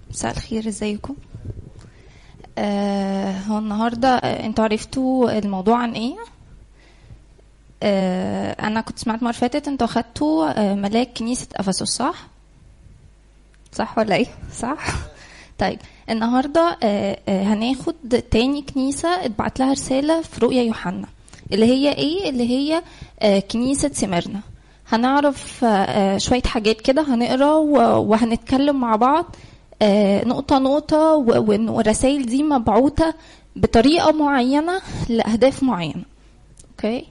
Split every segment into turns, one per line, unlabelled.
مساء الخير ازيكم آه هو النهارده آه، انتوا عرفتوا الموضوع عن ايه آه انا كنت سمعت المره اللي فاتت انتوا اخدتوا آه ملاك كنيسه افسس صح صح ولا ايه صح طيب النهارده آه آه هناخد تاني كنيسه اتبعت لها رساله في رؤيا يوحنا اللي هي ايه اللي هي آه كنيسه سمرنا هنعرف آه آه، شويه حاجات كده هنقرا و- وهنتكلم مع بعض آه، نقطة نقطة و- وإن الرسائل دي مبعوثة بطريقة معينة لأهداف معينة أوكي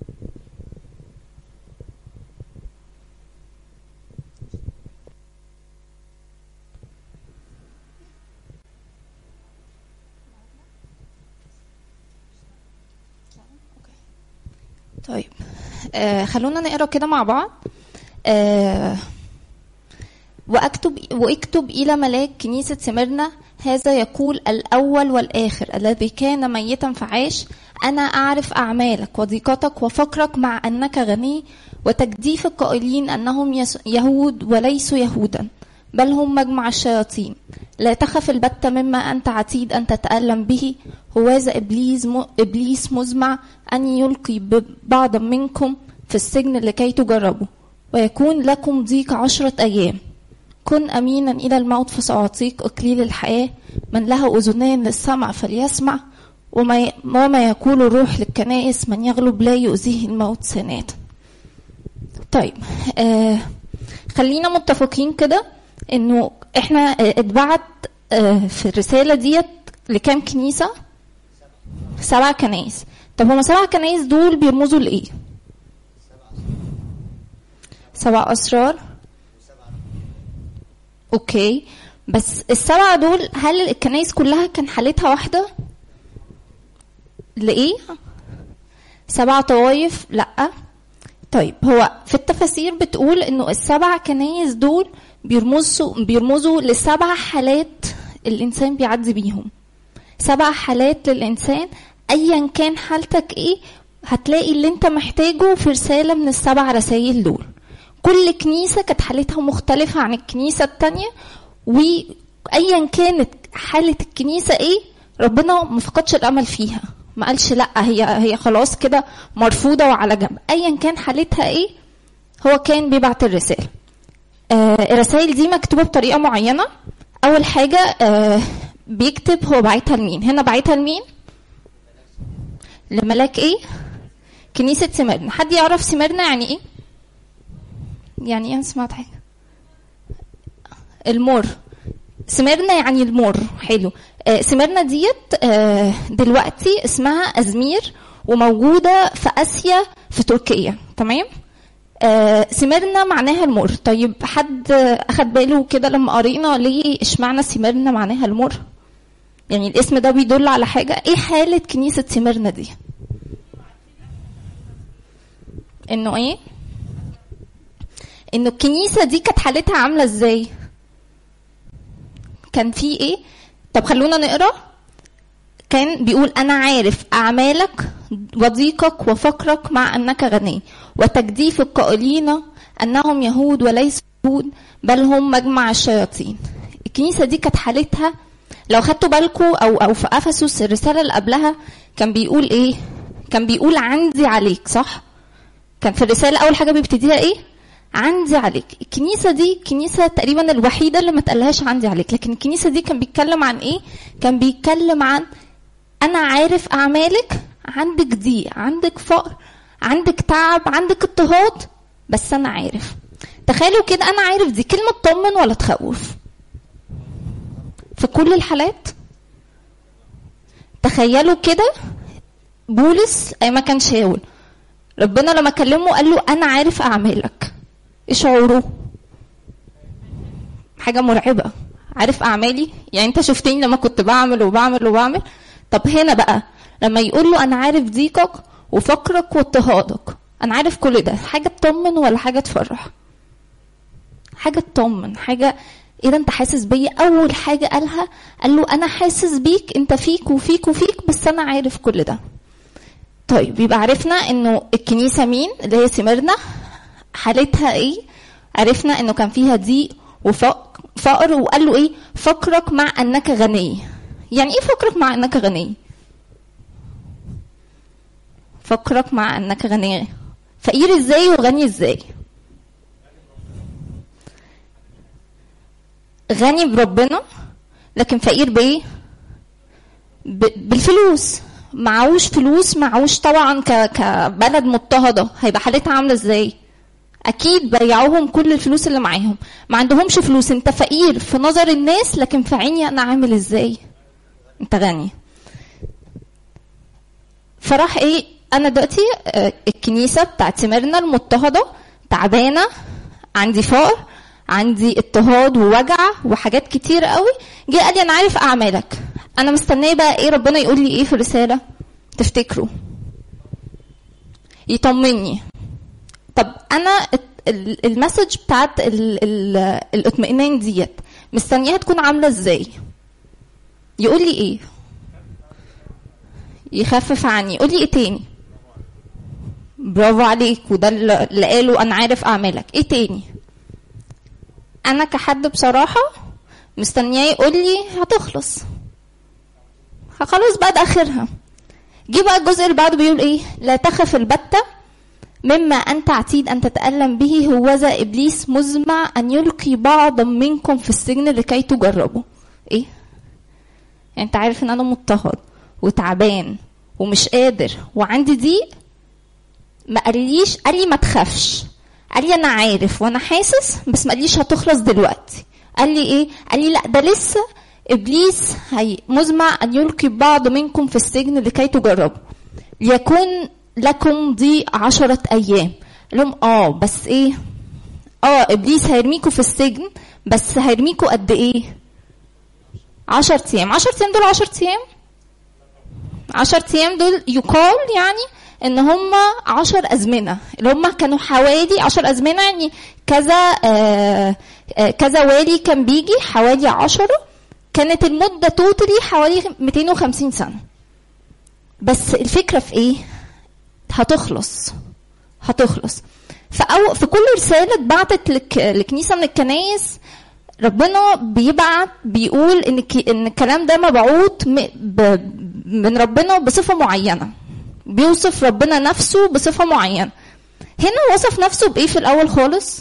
طيب آه خلونا نقرا كده مع بعض آه واكتب واكتب الى ملاك كنيسه سمرنا هذا يقول الاول والاخر الذي كان ميتا فعاش انا اعرف اعمالك وضيقتك وفقرك مع انك غني وتجديف القائلين انهم يس- يهود وليسوا يهودا بل هم مجمع الشياطين لا تخف البتة مما أنت عتيد أن تتألم به هوذا إبليس, م... إبليس مزمع أن يلقي ب- بعضا منكم في السجن لكي تجربوا ويكون لكم ضيق عشرة أيام كن أمينا إلى الموت فسأعطيك أكليل الحياة من له أذنان للسمع فليسمع وما, ي... وما يقول الروح للكنائس من يغلب لا يؤذيه الموت سنات طيب آه خلينا متفقين كده انه احنا آه، اتبعت آه، في الرساله ديت لكام كنيسه سبع كنايس طب هما سبع كنايس دول بيرمزوا لايه سبع اسرار اوكي بس السبعه دول هل الكنايس كلها كان حالتها واحده لايه سبع طوائف لا طيب هو في التفاسير بتقول انه السبع كنايس دول بيرمزوا بيرمزوا لسبع حالات الانسان بيعدي بيهم سبع حالات للانسان ايا كان حالتك ايه هتلاقي اللي انت محتاجه في رساله من السبع رسائل دول كل كنيسه كانت حالتها مختلفه عن الكنيسه التانية وايا كانت حاله الكنيسه ايه ربنا ما فقدش الامل فيها ما قالش لا هي هي خلاص كده مرفوضه وعلى جنب ايا كان حالتها ايه هو كان بيبعت الرساله آه الرسائل دي مكتوبه بطريقه معينه اول حاجه آه بيكتب هو باعتها لمين هنا باعتها لمين لملاك ايه كنيسه سمرنا حد يعرف سمرنا يعني ايه يعني ايه أنا سمعت حاجه المر سميرنا يعني المر حلو آه، سميرنا ديت آه، دلوقتي اسمها ازمير وموجوده في اسيا في تركيا تمام آه، سميرنا معناها المر طيب حد اخد باله كده لما قرينا ليه اشمعنى سميرنا معناها المر يعني الاسم ده بيدل على حاجه ايه حاله كنيسه سميرنا دي انه ايه انه الكنيسه دي كانت حالتها عامله ازاي كان في ايه طب خلونا نقرا كان بيقول انا عارف اعمالك وضيقك وفقرك مع انك غني وتجديف القائلين انهم يهود وليسوا يهود بل هم مجمع الشياطين الكنيسه دي كانت حالتها لو خدتوا بالكم او او في افسس الرساله اللي قبلها كان بيقول ايه كان بيقول عندي عليك صح كان في الرساله اول حاجه بيبتديها ايه عندي عليك الكنيسة دي الكنيسة تقريبا الوحيدة اللي ما تقلهاش عندي عليك لكن الكنيسة دي كان بيتكلم عن ايه كان بيتكلم عن انا عارف اعمالك عندك ضيق عندك فقر عندك تعب عندك اضطهاد بس انا عارف تخيلوا كده انا عارف دي كلمة تطمن ولا تخوف في كل الحالات تخيلوا كده بولس اي ما كان شاول ربنا لما كلمه قال له انا عارف اعمالك ايه شعوره حاجه مرعبه عارف اعمالي يعني انت شفتني لما كنت بعمل وبعمل وبعمل طب هنا بقى لما يقول له انا عارف ضيقك وفقرك واضطهادك انا عارف كل ده حاجه تطمن ولا حاجه تفرح حاجه تطمن حاجه ايه ده انت حاسس بيا اول حاجه قالها قال له انا حاسس بيك انت فيك وفيك وفيك بس انا عارف كل ده طيب يبقى عرفنا انه الكنيسه مين اللي هي سمرنا حالتها ايه عرفنا انه كان فيها ضيق وفقر فقر وقال له ايه فقرك مع انك غني يعني ايه فقرك مع انك غني فقرك مع انك غني فقير ازاي وغني ازاي غني بربنا لكن فقير بايه ب- بالفلوس معهوش فلوس معهوش طبعا ك- كبلد مضطهده هيبقى حالتها عامله ازاي اكيد بيعوهم كل الفلوس اللي معاهم ما عندهمش فلوس انت فقير في نظر الناس لكن في عيني انا عامل ازاي انت غني فراح ايه انا دلوقتي آه، الكنيسه بتاعت سميرنا المضطهده تعبانه عندي فقر عندي اضطهاد ووجع وحاجات كتير قوي جه قال لي انا عارف اعمالك انا مستنيه بقى ايه ربنا يقول لي ايه في الرساله تفتكروا يطمني طب انا الت- ال- المسج بتاعت ال- ال- الاطمئنان ديت مستنياها تكون عامله ازاي يقول لي ايه يخفف عني يقول لي ايه تاني برافو عليك وده اللي اللي قاله انا عارف اعمالك ايه تاني انا كحد بصراحه مستنياه يقول لي هتخلص خلاص بقى ده اخرها جه بقى الجزء اللي بعده بيقول ايه لا تخف البتة مما انت عتيد ان تتألم به هوذا ابليس مزمع ان يلقي بعضا منكم في السجن لكي تجربوا ايه يعني انت عارف ان انا مضطهد وتعبان ومش قادر وعندي ضيق ما قاليش قال لي ما تخافش قال لي انا عارف وانا حاسس بس ما قاليش هتخلص دلوقتي قال لي ايه قال لي لا ده لسه ابليس هي مزمع ان يلقي بعض منكم في السجن لكي تجربوا ليكون لكم ضيق عشرة ايام قال لهم اه بس ايه اه ابليس هيرميكوا في السجن بس هيرميكوا قد ايه عشر ايام عشر ايام دول عشر ايام عشر ايام دول يقال يعني ان هم عشر ازمنه اللي هم كانوا حوالي عشر ازمنه يعني كذا آه آه كذا والي كان بيجي حوالي عشرة كانت المده توتالي حوالي 250 سنه بس الفكره في ايه هتخلص هتخلص فأو في كل رساله اتبعتت لك لكنيسه من الكنايس ربنا بيبعت بيقول ان ك- ان الكلام ده مبعوث م- ب- من ربنا بصفه معينه بيوصف ربنا نفسه بصفه معينه هنا وصف نفسه بايه في الاول خالص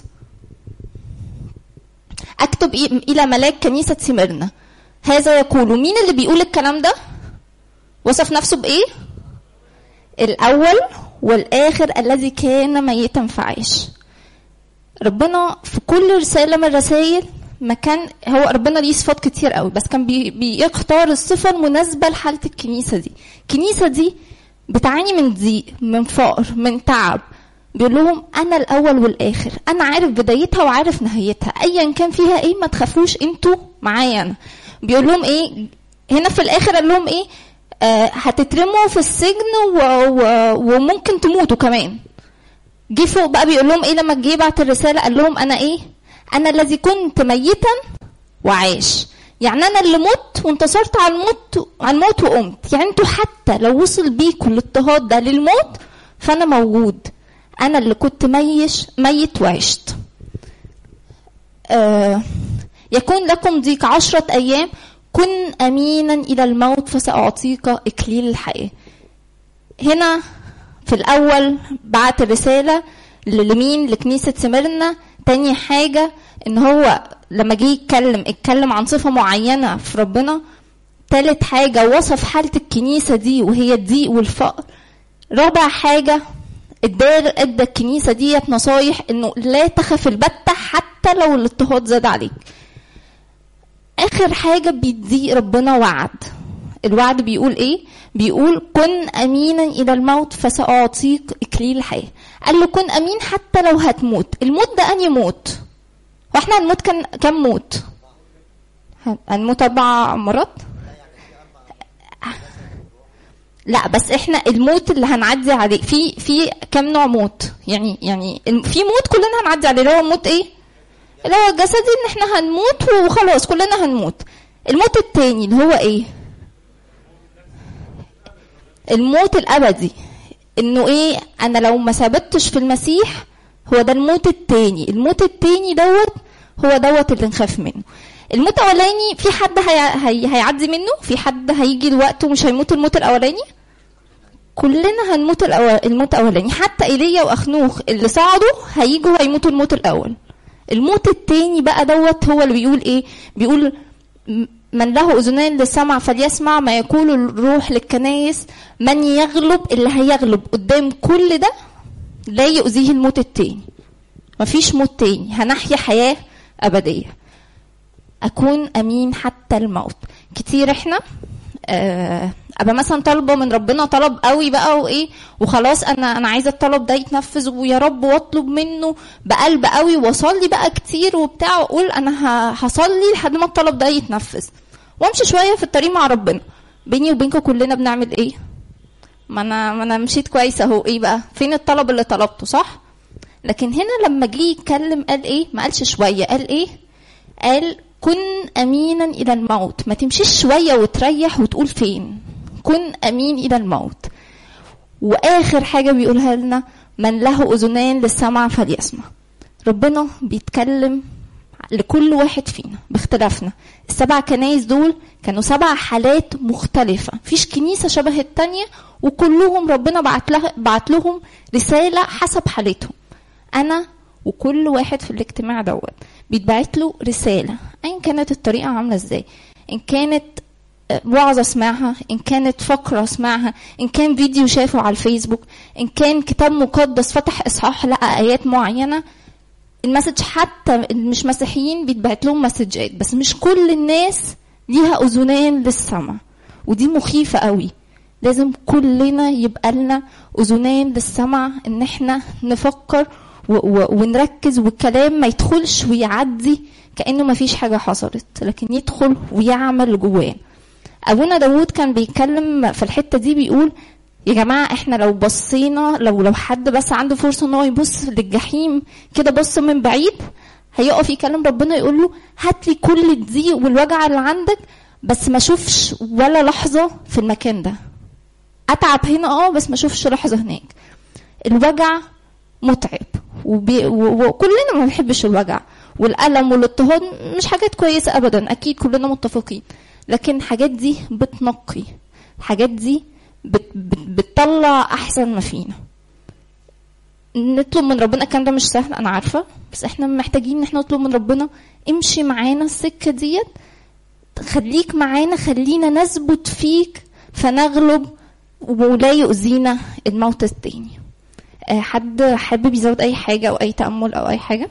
اكتب إيه- الى ملاك كنيسه سمرنا هذا يقول مين اللي بيقول الكلام ده وصف نفسه بايه الاول والاخر الذي كان ميتا فعاش ربنا في كل رسالة من الرسائل ما كان هو ربنا ليه صفات كتير قوي بس كان بي بيختار الصفة المناسبة لحالة الكنيسة دي الكنيسة دي بتعاني من ضيق من فقر من تعب بيقول لهم انا الاول والاخر انا عارف بدايتها وعارف نهايتها ايا كان فيها ايه ما تخافوش انتوا معايا انا بيقول لهم ايه هنا في الاخر قال لهم ايه آه هتترموا في السجن و... و... وممكن تموتوا كمان جه فوق بقى بيقول لهم ايه لما جه يبعت الرساله قال لهم انا ايه انا الذي كنت ميتا وعاش يعني انا اللي مت وانتصرت على الموت على الموت وقمت يعني انتوا حتى لو وصل بيكم الاضطهاد ده للموت فانا موجود انا اللي كنت ميش ميت وعشت آه يكون لكم ضيق عشرة أيام كن أمينا إلى الموت فسأعطيك إكليل الحياة هنا في الأول بعت رسالة لمين لكنيسة سمرنا تاني حاجة إن هو لما جه يتكلم اتكلم عن صفة معينة في ربنا تالت حاجة وصف حالة الكنيسة دي وهي الضيق والفقر رابع حاجة ادى ادى الكنيسة ديت نصايح انه لا تخف البتة حتى لو الاضطهاد زاد عليك اخر حاجة بيديه ربنا وعد الوعد بيقول ايه بيقول كن امينا الى الموت فساعطيك اكليل الحياه قال له كن امين حتى لو هتموت الموت ده انهي موت واحنا هنموت كان كم موت هنموت اربع مرات لا بس احنا الموت اللي هنعدي عليه في في كم نوع موت يعني يعني الم- في موت كلنا هنعدي عليه اللي هو موت ايه اللي هو الجسدي ان احنا هنموت وخلاص كلنا هنموت الموت التاني اللي هو ايه الموت الابدي انه ايه انا لو ما ثبتش في المسيح هو ده الموت التاني الموت التاني دوت هو دوت اللي نخاف منه الموت الاولاني في حد هي... هي... هيعدي منه في حد هيجي الوقت ومش هيموت الموت الاولاني كلنا هنموت الأول... الموت الاولاني حتى ايليا واخنوخ اللي صعدوا هيجوا هيموتوا الموت الاول الموت التاني بقى دوت هو اللي بيقول ايه بيقول من له اذنان للسمع فليسمع ما يقول الروح للكنايس من يغلب اللي هيغلب قدام كل ده لا يؤذيه الموت التاني مفيش موت تاني هنحيا حياه ابديه اكون امين حتى الموت كتير احنا آه ابقى مثلا طالبه من ربنا طلب قوي بقى وايه وخلاص انا انا عايزه الطلب ده يتنفذ ويا رب واطلب منه بقلب قوي واصلي بقى كتير وبتاع واقول انا هصلي لحد ما الطلب ده يتنفذ وامشي شويه في الطريق مع ربنا بيني وبينكم كلنا بنعمل ايه ما انا ما انا مشيت كويس اهو ايه بقى فين الطلب اللي طلبته صح لكن هنا لما جه يتكلم قال ايه ما قالش شويه قال ايه قال كن امينا الى الموت ما تمشيش شويه وتريح وتقول فين كن امين الى الموت واخر حاجه بيقولها لنا من له اذنان للسمع فليسمع ربنا بيتكلم لكل واحد فينا باختلافنا السبع كنايس دول كانوا سبع حالات مختلفة فيش كنيسة شبه التانية وكلهم ربنا بعت, له بعت لهم رسالة حسب حالتهم أنا وكل واحد في الاجتماع دوت بيتبعت له رسالة أيا كانت الطريقة عاملة ازاي إن كانت وعظة اسمعها إن كانت فقرة اسمعها إن كان فيديو شافه على الفيسبوك إن كان كتاب مقدس فتح إصحاح لقى آيات معينة المسج حتى مش مسيحيين بيتبعت لهم مسجات بس مش كل الناس ليها اذنان للسمع ودي مخيفه قوي لازم كلنا يبقى لنا اذنان للسمع ان احنا نفكر و- و- ونركز والكلام ما يدخلش ويعدي كانه ما فيش حاجه حصلت لكن يدخل ويعمل جواه ابونا داوود كان بيتكلم في الحته دي بيقول يا جماعه احنا لو بصينا لو لو حد بس عنده فرصه ان هو يبص للجحيم كده بص من بعيد هيقف يكلم ربنا يقول له هات لي كل الضيق والوجع اللي عندك بس ما اشوفش ولا لحظه في المكان ده اتعب هنا اه بس ما اشوفش لحظه هناك الوجع متعب وبي... و... وكلنا ما بنحبش الوجع والالم والاضطهاد مش حاجات كويسه ابدا اكيد كلنا متفقين لكن الحاجات دي بتنقي الحاجات دي بت... بت... بتطلع احسن ما فينا نطلب من ربنا الكلام ده مش سهل انا عارفه بس احنا محتاجين ان احنا نطلب من ربنا امشي معانا السكه ديت خليك معانا خلينا نثبت فيك فنغلب ولا يؤذينا الموت التاني آه، حد حابب يزود اي حاجه او اي تامل او اي حاجه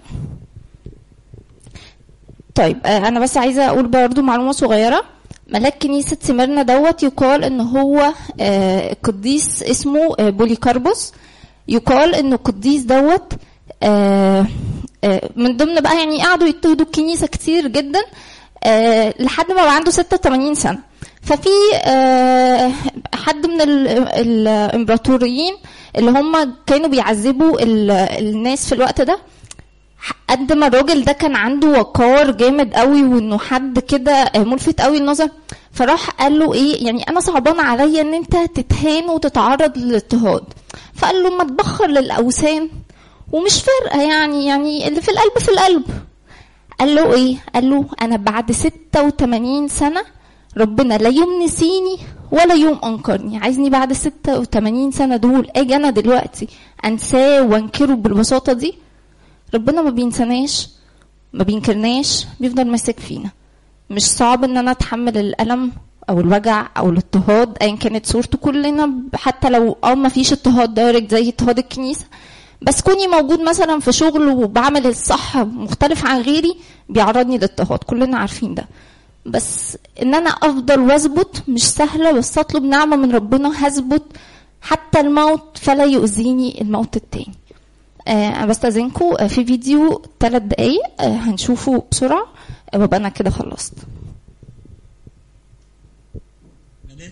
طيب آه، انا بس عايزه اقول برضو معلومه صغيره ملاك كنيسه سميرنا دوت يقال ان هو آه، قديس اسمه آه، بوليكاربوس يقال ان القديس دوت آه، آه، من ضمن بقى يعني قعدوا يضطهدوا الكنيسه كتير جدا آه، لحد ما بقى عنده 86 سنه ففي آه، حد من ال- الامبراطوريين اللي هم كانوا بيعذبوا ال- الناس في الوقت ده قد ما الراجل ده كان عنده وقار جامد قوي وانه حد كده ملفت قوي النظر فراح قال له ايه يعني انا صعبان عليا ان انت تتهان وتتعرض للاضطهاد فقال له ما تبخر للاوثان ومش فارقه يعني يعني اللي في القلب في القلب قال له ايه قال له انا بعد 86 سنه ربنا لا يوم نسيني ولا يوم انكرني عايزني بعد 86 سنه دول اجي انا دلوقتي انساه وانكره بالبساطه دي ربنا ما بينساناش ما بينكرناش بيفضل ماسك فينا مش صعب ان انا اتحمل الالم او الوجع او الاضطهاد ايا كانت صورته كلنا حتى لو اه ما فيش اضطهاد دايركت زي اضطهاد الكنيسه بس كوني موجود مثلا في شغل وبعمل الصح مختلف عن غيري بيعرضني للاضطهاد كلنا عارفين ده بس ان انا افضل واثبت مش سهله بس اطلب نعمه من ربنا هثبت حتى الموت فلا يؤذيني الموت التاني آه، انا بستاذنكم آه، في فيديو ثلاث دقايق آه، هنشوفه بسرعه آه، وابقى انا كده خلصت